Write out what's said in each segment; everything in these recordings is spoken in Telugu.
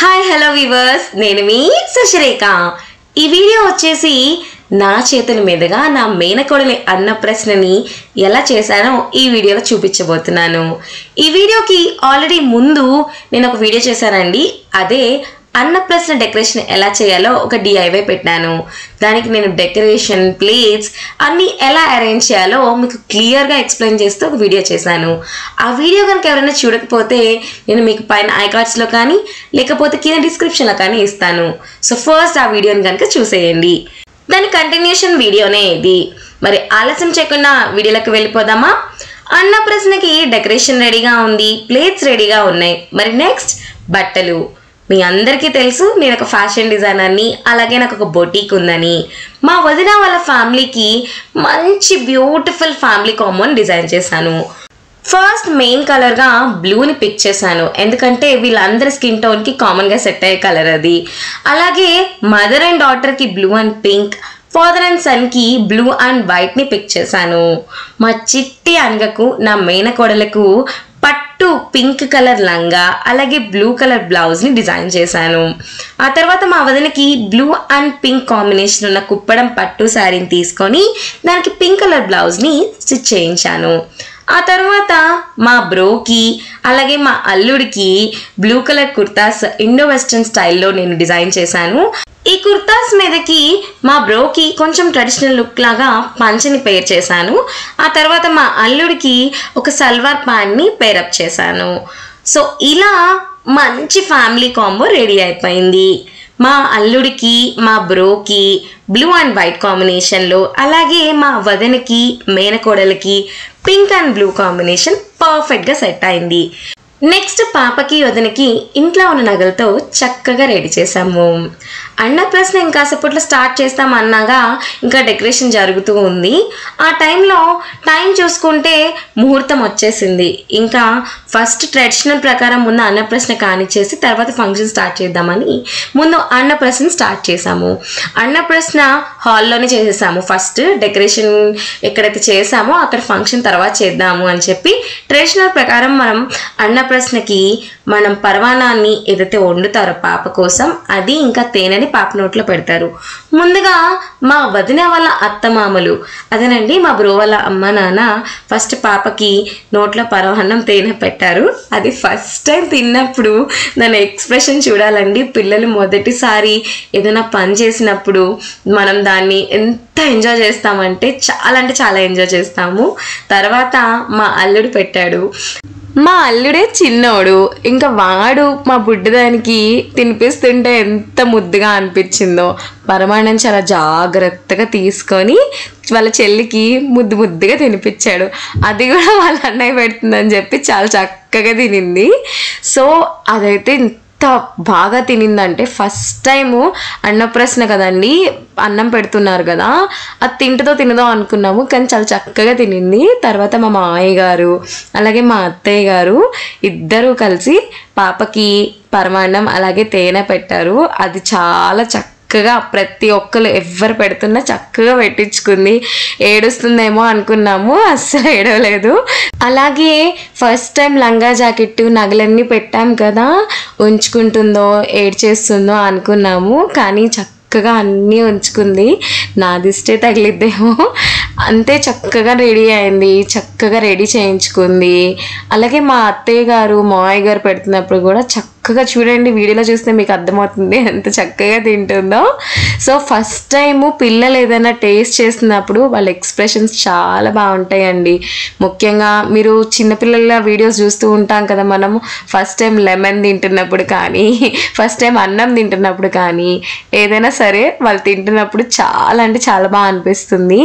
హాయ్ హలో వివర్స్ నేను మీ సుశరేఖ ఈ వీడియో వచ్చేసి నా చేతుల మీదుగా నా మేనకోడలి అన్న ప్రశ్నని ఎలా చేశానో ఈ వీడియోలో చూపించబోతున్నాను ఈ వీడియోకి ఆల్రెడీ ముందు నేను ఒక వీడియో చేశానండి అదే అన్నప్రశ్న డెకరేషన్ ఎలా చేయాలో ఒక డిఐవై పెట్టాను దానికి నేను డెకరేషన్ ప్లేట్స్ అన్నీ ఎలా అరేంజ్ చేయాలో మీకు క్లియర్గా ఎక్స్ప్లెయిన్ చేస్తూ ఒక వీడియో చేశాను ఆ వీడియో కనుక ఎవరైనా చూడకపోతే నేను మీకు పైన ఐకార్డ్స్లో కానీ లేకపోతే కింద డిస్క్రిప్షన్లో కానీ ఇస్తాను సో ఫస్ట్ ఆ వీడియోని కనుక చూసేయండి దాని కంటిన్యూషన్ వీడియోనే ఇది మరి ఆలస్యం చేయకుండా వీడియోలోకి వెళ్ళిపోదామా అన్న ప్రశ్నకి డెకరేషన్ రెడీగా ఉంది ప్లేట్స్ రెడీగా ఉన్నాయి మరి నెక్స్ట్ బట్టలు మీ అందరికీ తెలుసు నేను ఒక ఫ్యాషన్ డిజైనర్ని అలాగే నాకు ఒక బొటీక్ ఉందని మా వదిన వాళ్ళ ఫ్యామిలీకి మంచి బ్యూటిఫుల్ ఫ్యామిలీ కాంబోని డిజైన్ చేశాను ఫస్ట్ మెయిన్ కలర్గా బ్లూని పిక్ చేశాను ఎందుకంటే వీళ్ళందరి స్కిన్ టోన్కి కామన్గా సెట్ అయ్యే కలర్ అది అలాగే మదర్ అండ్ డాటర్కి blue and pink father and సన్కి బ్లూ అండ్ వైట్ని పిక్ చేశాను మా చిట్టి అనగకు నా మేనకోడలకు పట్టు పింక్ కలర్ లంగా అలాగే బ్లూ కలర్ బ్లౌజ్ని డిజైన్ చేశాను ఆ తర్వాత మా వదినకి బ్లూ అండ్ పింక్ కాంబినేషన్ ఉన్న కుప్పడం పట్టు శారీని తీసుకొని దానికి పింక్ కలర్ బ్లౌజ్ని స్టిచ్ చేయించాను ఆ తర్వాత మా బ్రోకి అలాగే మా అల్లుడికి blue colour kurtas Indo western స్టైల్లో నేను డిజైన్ చేశాను ఈ కుర్తాస్ మీదకి మా బ్రోకి కొంచెం ట్రెడిషనల్ లుక్ లాగా పంచని పేర్ చేశాను ఆ తర్వాత మా అల్లుడికి ఒక సల్వార్ ప్యాంట్ని పేరప్ చేశాను సో ఇలా మంచి ఫ్యామిలీ కాంబో రెడీ అయిపోయింది మా అల్లుడికి మా బ్రోకి బ్లూ అండ్ వైట్ కాంబినేషన్లో అలాగే మా వదనకి మేనకోడలకి పింక్ అండ్ బ్లూ కాంబినేషన్ పర్ఫెక్ట్గా సెట్ అయింది నెక్స్ట్ పాపకి వదనకి ఇంట్లో ఉన్న నగలతో చక్కగా రెడీ చేసాము అన్నప్రశ్న ఇంకా సేపట్లో స్టార్ట్ చేస్తాం అన్నాగా ఇంకా డెకరేషన్ జరుగుతూ ఉంది ఆ టైంలో టైం చూసుకుంటే ముహూర్తం వచ్చేసింది ఇంకా ఫస్ట్ ట్రెడిషనల్ ప్రకారం ముందు అన్నప్రశ్న కానిచ్చేసి తర్వాత ఫంక్షన్ స్టార్ట్ చేద్దామని ముందు అన్నప్రశ్న స్టార్ట్ చేసాము అన్నప్రశ్న హాల్లోనే చేసేసాము ఫస్ట్ డెకరేషన్ ఎక్కడైతే చేసామో అక్కడ ఫంక్షన్ తర్వాత చేద్దాము అని చెప్పి ట్రెడిషనల్ ప్రకారం మనం అన్నప్రశ్నకి మనం పరవానాన్ని ఏదైతే వండుతారో పాప కోసం అది ఇంకా తేనెని పాప నోట్లో పెడతారు ముందుగా మా వదిన వాళ్ళ అత్తమామలు అదేనండి మా బ్రో వాళ్ళ అమ్మ నాన్న ఫస్ట్ పాపకి నోట్లో పరవాన్నం తేనె పెట్టారు అది ఫస్ట్ టైం తిన్నప్పుడు దాని ఎక్స్ప్రెషన్ చూడాలండి పిల్లలు మొదటిసారి ఏదైనా పని చేసినప్పుడు మనం దాన్ని ఎంత ఎంజాయ్ చేస్తామంటే చాలా అంటే చాలా ఎంజాయ్ చేస్తాము తర్వాత మా అల్లుడు పెట్టాడు మా అల్లుడే చిన్నోడు ఇంకా వాడు మా బుడ్డదానికి తినిపిస్తుంటే ఎంత ముద్దుగా అనిపించిందో పరమాణం చాలా జాగ్రత్తగా తీసుకొని వాళ్ళ చెల్లికి ముద్దు ముద్దుగా తినిపించాడు అది కూడా వాళ్ళ అన్నయ్య పెడుతుందని చెప్పి చాలా చక్కగా తినింది సో అదైతే ఎంత బాగా తినిందంటే ఫస్ట్ టైము అన్నప్రశ్న కదండి అన్నం పెడుతున్నారు కదా అది తింటదో తినదో అనుకున్నాము కానీ చాలా చక్కగా తినింది తర్వాత మా మామయ్య గారు అలాగే మా అత్తయ్య గారు ఇద్దరూ కలిసి పాపకి పరమాన్నం అలాగే తేనె పెట్టారు అది చాలా చక్క చక్కగా ప్రతి ఒక్కరు ఎవ్వరు పెడుతున్నా చక్కగా పెట్టించుకుంది ఏడుస్తుందేమో అనుకున్నాము అస్సలు ఏడవలేదు అలాగే ఫస్ట్ టైం లంగా జాకెట్ నగలన్నీ పెట్టాం కదా ఉంచుకుంటుందో ఏడ్చేస్తుందో అనుకున్నాము కానీ చక్కగా అన్నీ ఉంచుకుంది నా దిష్టే తగిలిద్దేమో అంతే చక్కగా రెడీ అయింది చక్కగా రెడీ చేయించుకుంది అలాగే మా అత్తయ్య గారు మావయ్య గారు పెడుతున్నప్పుడు కూడా చక్కగా చూడండి వీడియోలో చూస్తే మీకు అర్థమవుతుంది ఎంత చక్కగా తింటుందో సో ఫస్ట్ టైము పిల్లలు ఏదైనా టేస్ట్ చేసినప్పుడు వాళ్ళ ఎక్స్ప్రెషన్స్ చాలా బాగుంటాయండి ముఖ్యంగా మీరు చిన్నపిల్లల వీడియోస్ చూస్తూ ఉంటాం కదా మనము ఫస్ట్ టైం లెమన్ తింటున్నప్పుడు కానీ ఫస్ట్ టైం అన్నం తింటున్నప్పుడు కానీ ఏదైనా సరే వాళ్ళు తింటున్నప్పుడు చాలా అంటే చాలా బాగా అనిపిస్తుంది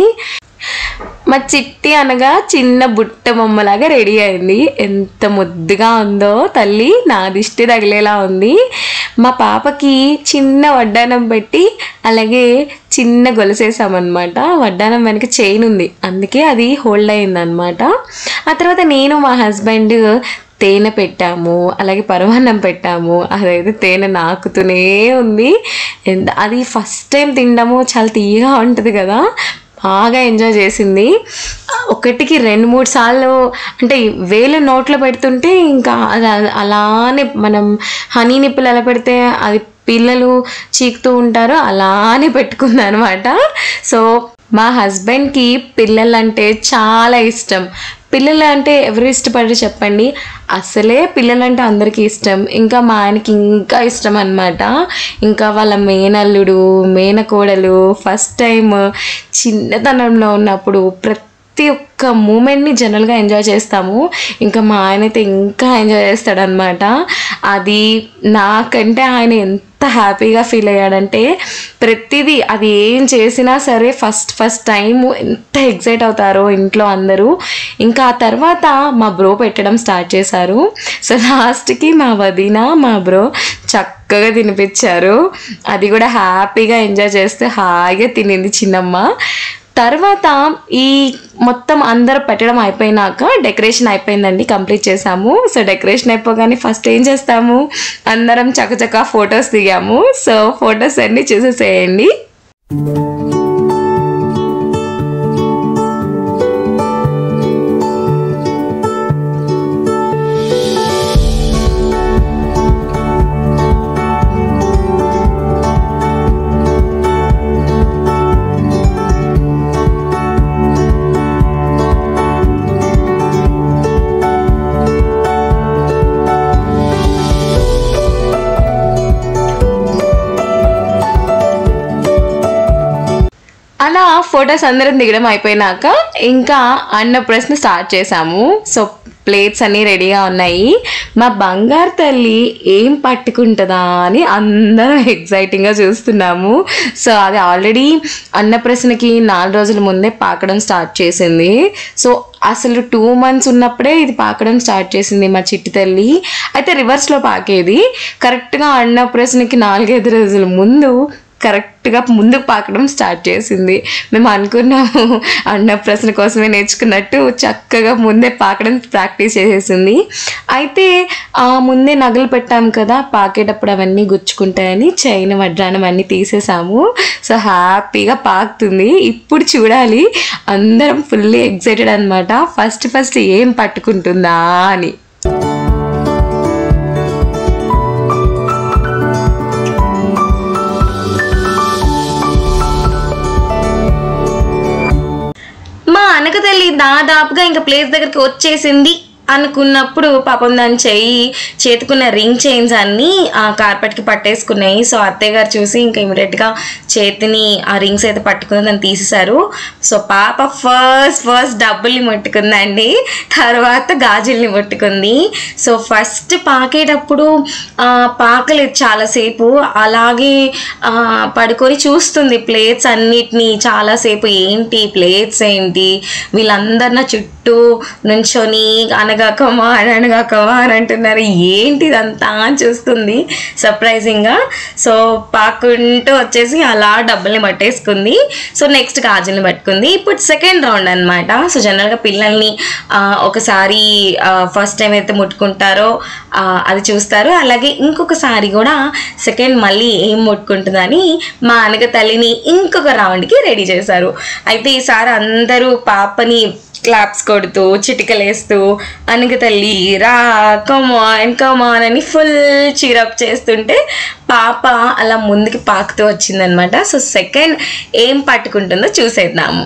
మా చిట్టి అనగా చిన్న బుట్ట బొమ్మలాగా రెడీ అయింది ఎంత ముద్దుగా ఉందో తల్లి నా దిష్టి తగిలేలా ఉంది మా పాపకి చిన్న వడ్డానం పెట్టి అలాగే చిన్న గొలుసేసామన్నమాట వడ్డానం వెనక చైన్ ఉంది అందుకే అది హోల్డ్ అయిందనమాట ఆ తర్వాత నేను మా హస్బెండ్ తేనె పెట్టాము అలాగే పరమాన్నం పెట్టాము అదైతే తేనె నాకుతూనే ఉంది ఎంత అది ఫస్ట్ టైం తినడము చాలా తీయగా ఉంటుంది కదా బాగా ఎంజాయ్ చేసింది ఒకటికి రెండు మూడు సార్లు అంటే వేలు నోట్లో పెడుతుంటే ఇంకా అది అది అలానే మనం హనీ నిప్పులు ఎలా పెడితే అది పిల్లలు చీకుతూ ఉంటారో అలానే పెట్టుకుంది అనమాట సో మా హస్బెండ్కి పిల్లలంటే చాలా ఇష్టం పిల్లలు అంటే ఎవరు ఇష్టపడరు చెప్పండి అసలే పిల్లలంటే అందరికీ ఇష్టం ఇంకా మా ఆయనకి ఇంకా ఇష్టం అనమాట ఇంకా వాళ్ళ మేనల్లుడు మేనకోడలు ఫస్ట్ టైం చిన్నతనంలో ఉన్నప్పుడు ప్రతి ప్రతి ఒక్క మూమెంట్ని జనరల్గా ఎంజాయ్ చేస్తాము ఇంకా మా ఆయన అయితే ఇంకా ఎంజాయ్ చేస్తాడనమాట అది నాకంటే ఆయన ఎంత హ్యాపీగా ఫీల్ అయ్యాడంటే ప్రతిదీ అది ఏం చేసినా సరే ఫస్ట్ ఫస్ట్ టైం ఎంత ఎగ్జైట్ అవుతారో ఇంట్లో అందరూ ఇంకా ఆ తర్వాత మా బ్రో పెట్టడం స్టార్ట్ చేశారు సో లాస్ట్కి మా వదిన మా బ్రో చక్కగా తినిపించారు అది కూడా హ్యాపీగా ఎంజాయ్ చేస్తే హాయిగా తినింది చిన్నమ్మ తర్వాత ఈ మొత్తం అందరూ పెట్టడం అయిపోయినాక డెకరేషన్ అయిపోయిందండి కంప్లీట్ చేసాము సో డెకరేషన్ అయిపోగానే ఫస్ట్ ఏం చేస్తాము అందరం చకచక ఫొటోస్ దిగాము సో ఫొటోస్ అన్నీ చూసేసేయండి అలా ఫొటోస్ అందరం దిగడం అయిపోయినాక ఇంకా అన్నప్రశ్న స్టార్ట్ చేసాము సో ప్లేట్స్ అన్నీ రెడీగా ఉన్నాయి మా బంగారు తల్లి ఏం పట్టుకుంటుందా అని అందరం ఎగ్జైటింగ్గా చూస్తున్నాము సో అది ఆల్రెడీ అన్నప్రశ్నకి నాలుగు రోజుల ముందే పాకడం స్టార్ట్ చేసింది సో అసలు టూ మంత్స్ ఉన్నప్పుడే ఇది పాకడం స్టార్ట్ చేసింది మా చిట్టి తల్లి అయితే రివర్స్లో పాకేది కరెక్ట్గా అన్నప్రశ్నకి నాలుగైదు రోజుల ముందు కరెక్ట్గా ముందుకు పాకడం స్టార్ట్ చేసింది మేము అనుకున్నాము అన్నప్రశ్న కోసమే నేర్చుకున్నట్టు చక్కగా ముందే పాకడం ప్రాక్టీస్ చేసేసింది అయితే ఆ ముందే నగలు పెట్టాం కదా పాకేటప్పుడు అవన్నీ గుచ్చుకుంటాయని చైన్ వడ్రానం అన్నీ తీసేసాము సో హ్యాపీగా పాకుతుంది ఇప్పుడు చూడాలి అందరం ఫుల్లీ ఎగ్జైటెడ్ అనమాట ఫస్ట్ ఫస్ట్ ఏం పట్టుకుంటుందా అని మా అనక తల్లి దాదాపుగా ఇంకా ప్లేస్ దగ్గరికి వచ్చేసింది అనుకున్నప్పుడు పాపం దాని చెయ్యి చేతుకున్న రింగ్ చైన్స్ అన్నీ ఆ కార్పెట్కి పట్టేసుకున్నాయి సో అత్తయ్య గారు చూసి ఇంకా ఇమీడియట్గా చేతిని ఆ రింగ్స్ అయితే పట్టుకుని దాన్ని తీసేశారు సో పాప ఫస్ట్ ఫస్ట్ డబ్బుల్ని ముట్టుకుందండి తర్వాత గాజుల్ని ముట్టుకుంది సో ఫస్ట్ పాకేటప్పుడు ఆ, పాకలేదు చాలాసేపు అలాగే ఆ, పడుకొని చూస్తుంది ప్లేట్స్ అన్నిటినీ చాలాసేపు ఏంటి ప్లేట్స్ ఏంటి వీళ్ళందరు నా చుట్టూ నుంచొని అనగా కమాన్ అనగా కమాన్ అంటున్నారు ఏంటి ఇదంతా అని చూస్తుంది సర్ప్రైజింగ్గా సో పాకుంటూ వచ్చేసి అలా డబ్బుల్ని పట్టేసుకుంది సో నెక్స్ట్ గాజుల్ని పట్టుకుంది ఇప్పుడు సెకండ్ రౌండ్ అనమాట సో జనరల్గా పిల్లల్ని ఆ, ఒకసారి ఫస్ట్ టైం అయితే ముట్టుకుంటారో ఆ, అది చూస్తారు అలాగే ఇంకొకసారి కూడా సెకండ్ మళ్ళీ ఏం ముట్టుకుంటుందని మా అనగ తల్లిని ఇంకొక రౌండ్కి రెడీ చేశారు అయితే ఈసారి అందరూ పాపని క్లాప్స్ కొడుతూ చిటికలేస్తూ అనగ తల్లి రా కమాన్ కమాన్ అని ఫుల్ చీరప్ చేస్తుంటే పాప అలా ముందుకి పాకుతూ వచ్చిందనమాట సో సెకండ్ ఏం పట్టుకుంటుందో చూసేద్దాము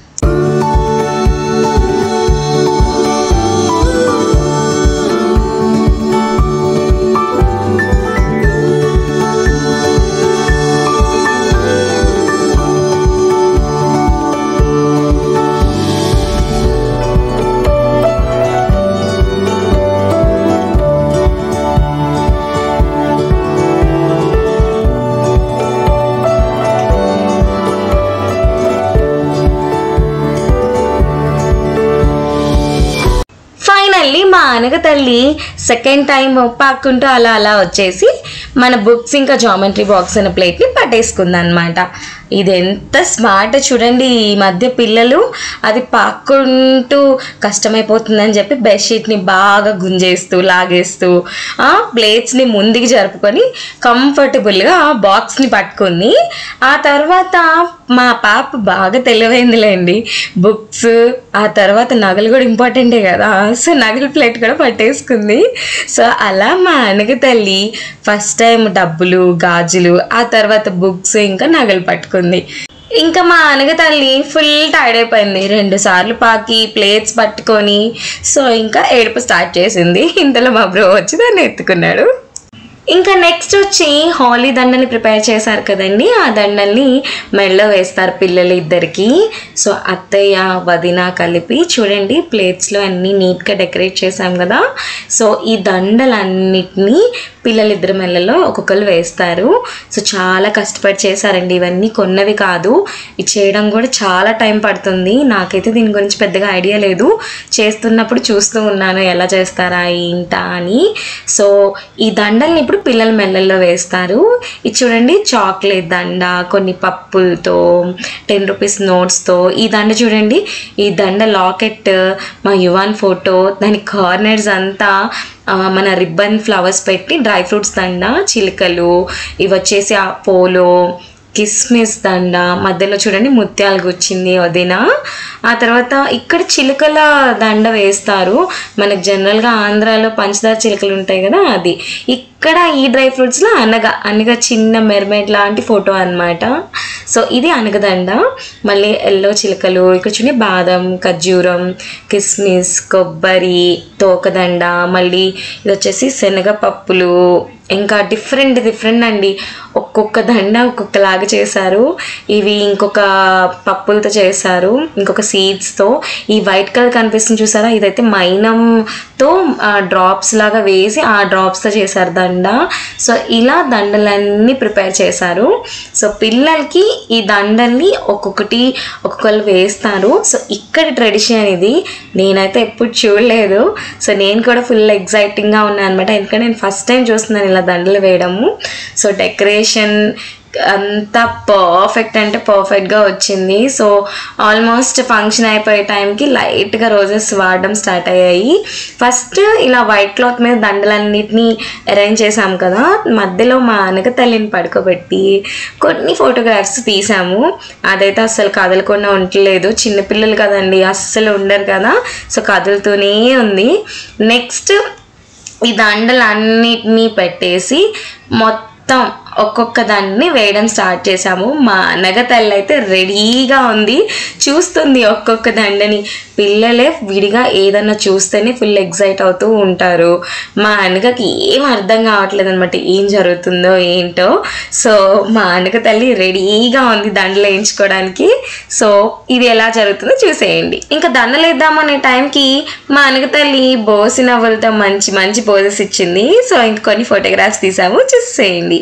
ఫైనల్లీ మా అనగ తల్లి సెకండ్ టైం పాక్కుంటూ అలా అలా వచ్చేసి మన బుక్స్ ఇంకా జామెట్రీ బాక్స్ అనే ప్లేట్ని పట్టేసుకుంది అనమాట ఇది ఎంత స్మార్ట్ చూడండి ఈ మధ్య పిల్లలు అది పాక్కుంటూ కష్టమైపోతుందని చెప్పి బెడ్షీట్ని బాగా గుంజేస్తూ లాగేస్తూ ఆ ప్లేట్స్ని ముందుకి జరుపుకొని కంఫర్టబుల్గా ఆ బాక్స్ని పట్టుకుంది ఆ తర్వాత మా పాప బాగా తెలివైందిలేండి బుక్స్ ఆ తర్వాత నగలు కూడా ఇంపార్టెంటే కదా సో నగల ప్లేట్ కూడా పట్టేసుకుంది సో అలా మా అనగ తల్లి ఫస్ట్ టైం డబ్బులు గాజులు ఆ తర్వాత బుక్స్ ఇంకా నగలు పట్టుకుంది ఇంకా మా అనగ తల్లి ఫుల్ టైర్డ్ అయిపోయింది రెండు సార్లు పాకి ప్లేట్స్ పట్టుకొని సో ఇంకా ఏడుపు స్టార్ట్ చేసింది ఇంతలో మా బ్రో వచ్చి దాన్ని ఎత్తుకున్నాడు ఇంకా నెక్స్ట్ వచ్చి హోలీ దండని ప్రిపేర్ చేశారు కదండి ఆ దండల్ని మెడలో వేస్తారు పిల్లలు ఇద్దరికి సో అత్తయ్య వదిన కలిపి చూడండి ప్లేట్స్లో అన్నీ నీట్గా డెకరేట్ చేశాం కదా సో ఈ దండలన్నిటినీ పిల్లలిద్దరి మెళ్ళలో ఒక్కొక్కరు వేస్తారు సో చాలా కష్టపడి చేశారండి ఇవన్నీ కొన్నవి కాదు ఇది చేయడం కూడా చాలా టైం పడుతుంది నాకైతే దీని గురించి పెద్దగా ఐడియా లేదు చేస్తున్నప్పుడు చూస్తూ ఉన్నాను ఎలా చేస్తారా ఏంటా అని సో ఈ దండల్ని ఇప్పుడు పిల్లల మెల్లల్లో వేస్తారు ఇది చూడండి చాక్లెట్ దండ కొన్ని పప్పులతో టెన్ రూపీస్ నోట్స్తో ఈ దండ చూడండి ఈ దండ లాకెట్ మా యువాన్ ఫోటో దాని కార్నర్స్ అంతా ఆ, మన రిబ్బన్ ఫ్లవర్స్ పెట్టి డ్రై ఫ్రూట్స్ దండ చిలుకలు ఇవి వచ్చేసి ఆ పోలో కిస్మిస్ దండ మధ్యలో చూడండి ముత్యాలు గుచ్చింది వదిన ఆ తర్వాత ఇక్కడ చిలుకల దండ వేస్తారు మనకు జనరల్గా ఆంధ్రాలో పంచదార చిలుకలు ఉంటాయి కదా అది ఇక్కడ ఈ డ్రై ఫ్రూట్స్లో అనగ అనగ చిన్న మెర్మైడ్ లాంటి ఫోటో అన్నమాట సో ఇది అనగదండ మళ్ళీ ఎల్లో చిలుకలు ఇక్కడ చూడండి బాదం ఖర్జూరం కిస్మిస్ కొబ్బరి తోకదండ మళ్ళీ ఇది వచ్చేసి శనగపప్పులు ఇంకా డిఫరెంట్ డిఫరెంట్ అండి ఒక్కొక్క దండ ఒక్కొక్కలాగా చేశారు ఇవి ఇంకొక పప్పులతో చేశారు ఇంకొక సీడ్స్తో ఈ వైట్ కలర్ కనిపిస్తుంది చూసారా ఇదైతే మైనంతో డ్రాప్స్ లాగా వేసి ఆ డ్రాప్స్తో చేశారు దండ సో ఇలా దండలన్నీ ప్రిపేర్ చేశారు సో పిల్లలకి ఈ దండల్ని ఒక్కొక్కటి ఒక్కొక్కరు వేస్తారు సో ఇక్కడ ట్రెడిషన్ ఇది నేనైతే ఎప్పుడు చూడలేదు సో నేను కూడా ఫుల్ ఎగ్జైటింగ్గా ఉన్నాను అనమాట ఎందుకంటే నేను ఫస్ట్ టైం చూస్తున్నాను ఇలా దండలు వేయడము సో డెకరేషన్ అంతా పర్ఫెక్ట్ అంటే పర్ఫెక్ట్గా వచ్చింది సో ఆల్మోస్ట్ ఫంక్షన్ అయిపోయే టైంకి లైట్గా రోజెస్ వాడడం స్టార్ట్ అయ్యాయి ఫస్ట్ ఇలా వైట్ క్లాత్ మీద దండలన్నిటినీ అరేంజ్ చేసాం కదా మధ్యలో మా అనగ తల్లిని పడుకోబెట్టి కొన్ని ఫోటోగ్రాఫ్స్ తీసాము అదైతే అస్సలు కదలకుండా ఉండలేదు చిన్నపిల్లలు కదండి అస్సలు ఉండరు కదా సో కదులుతూనే ఉంది నెక్స్ట్ ఈ దండలన్నిటినీ పెట్టేసి మొత్తం ఒక్కొక్క దాన్ని వేయడం స్టార్ట్ చేసాము మా అనగ తల్లి అయితే రెడీగా ఉంది చూస్తుంది ఒక్కొక్క దండని పిల్లలే విడిగా ఏదన్నా చూస్తేనే ఫుల్ ఎగ్జైట్ అవుతూ ఉంటారు మా అనగకి ఏం అర్థం కావట్లేదు అనమాట ఏం జరుగుతుందో ఏంటో సో మా అనగ తల్లి రెడీగా ఉంది దండలు వేయించుకోవడానికి సో ఇది ఎలా జరుగుతుందో చూసేయండి ఇంకా దండలు వేద్దామనే టైంకి మా అనగ తల్లి బోసి నవ్వులతో మంచి మంచి పోజెస్ ఇచ్చింది సో ఇంక కొన్ని ఫోటోగ్రాఫ్స్ తీసాము చూసేయండి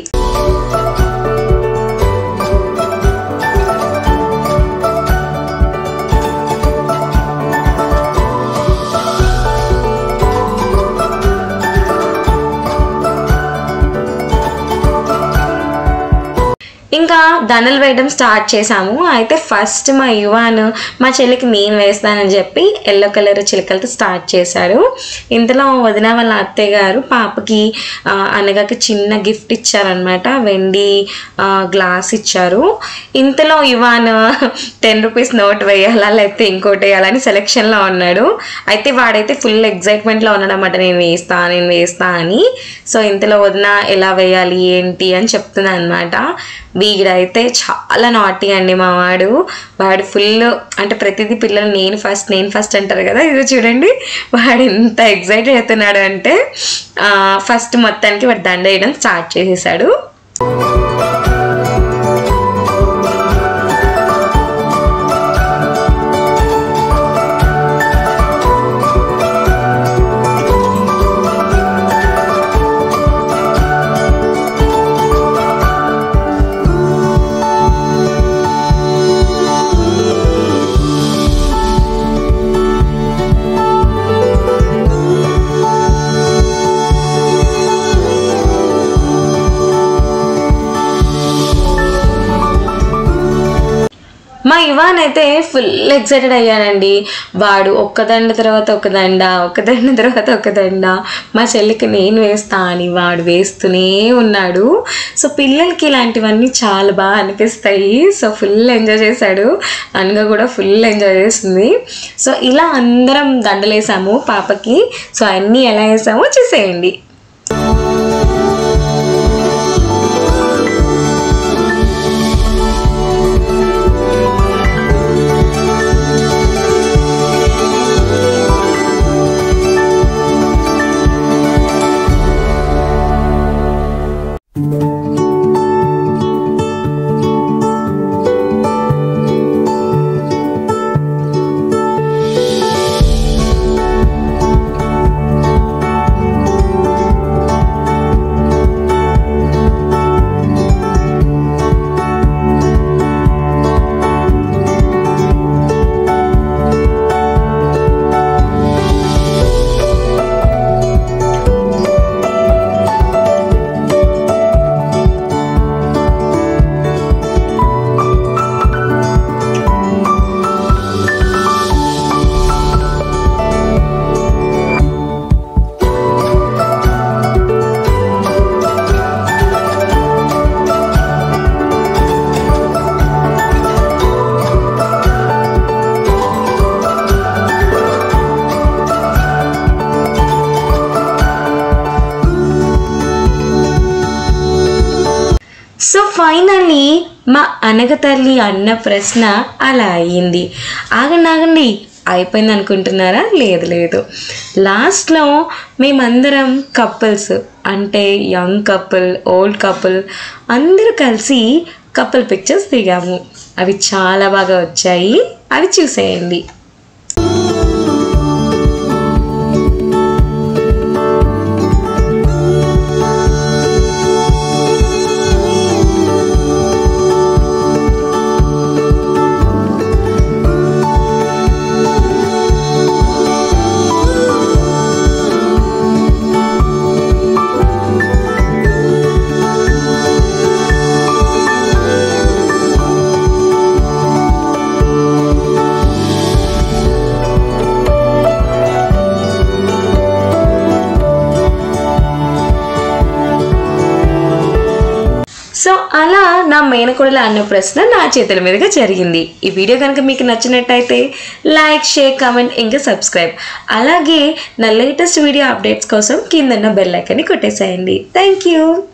ఇంకా దండలు వేయడం స్టార్ట్ చేసాము అయితే ఫస్ట్ మా యువాన్ మా చెల్లికి నేను వేస్తానని చెప్పి ఎల్లో కలర్ చిలకలతో స్టార్ట్ చేశాడు ఇంతలో వదిన వాళ్ళ అత్తయ్య గారు పాపకి ఆ, అనగాకి చిన్న గిఫ్ట్ ఇచ్చారనమాట వెండి ఆ, గ్లాస్ ఇచ్చారు ఇంతలో యువాన్ టెన్ రూపీస్ నోట్ వేయాలా లేకపోతే ఇంకోటి వేయాలని సెలెక్షన్లో ఉన్నాడు అయితే వాడైతే ఫుల్ ఎగ్జైట్మెంట్లో ఉన్నాడు అనమాట నేను వేస్తా నేను వేస్తా అని సో ఇంతలో వదిన ఎలా వేయాలి ఏంటి అని చెప్తున్నా అనమాట వీడైతే చాలా నాటి అండి మా వాడు వాడు ఫుల్ అంటే ప్రతిదీ పిల్లలు నేను ఫస్ట్ నేను ఫస్ట్ అంటారు కదా ఇది చూడండి వాడు ఎంత ఎగ్జైట్ అవుతున్నాడు అంటే ఫస్ట్ మొత్తానికి వాడు దండ వేయడం స్టార్ట్ చేసేసాడు మా ఇవాన్ అయితే ఫుల్ ఎక్సైటెడ్ అయ్యానండి వాడు ఒక్క దండ తర్వాత ఒక దండ ఒక దండ తర్వాత ఒక దండ మా చెల్లికి నేను వేస్తా అని వాడు వేస్తూనే ఉన్నాడు సో పిల్లలకి ఇలాంటివన్నీ చాలా బాగా అనిపిస్తాయి సో ఫుల్ ఎంజాయ్ చేశాడు అనగా కూడా ఫుల్ ఎంజాయ్ చేస్తుంది సో ఇలా అందరం దండలు వేసాము పాపకి సో అన్నీ ఎలా వేసామో చూసేయండి సో ఫైనల్లీ మా అనగతల్లి అన్న ప్రశ్న అలా అయ్యింది ఆగండి ఆగండి అయిపోయింది అనుకుంటున్నారా లేదు లేదు లాస్ట్లో మేమందరం కపుల్స్ అంటే యంగ్ కపుల్ ఓల్డ్ కపుల్ అందరూ కలిసి కపుల్ పిక్చర్స్ దిగాము అవి చాలా బాగా వచ్చాయి అవి చూసేయండి సో అలా నా మేనకోడల అన్న ప్రశ్న నా చేతుల మీదుగా జరిగింది ఈ వీడియో కనుక మీకు నచ్చినట్టయితే లైక్ షేర్ కామెంట్ ఇంకా సబ్స్క్రైబ్ అలాగే నా లేటెస్ట్ వీడియో అప్డేట్స్ కోసం కిందన్న బెల్ ఐకాన్ని కొట్టేసేయండి థ్యాంక్ యూ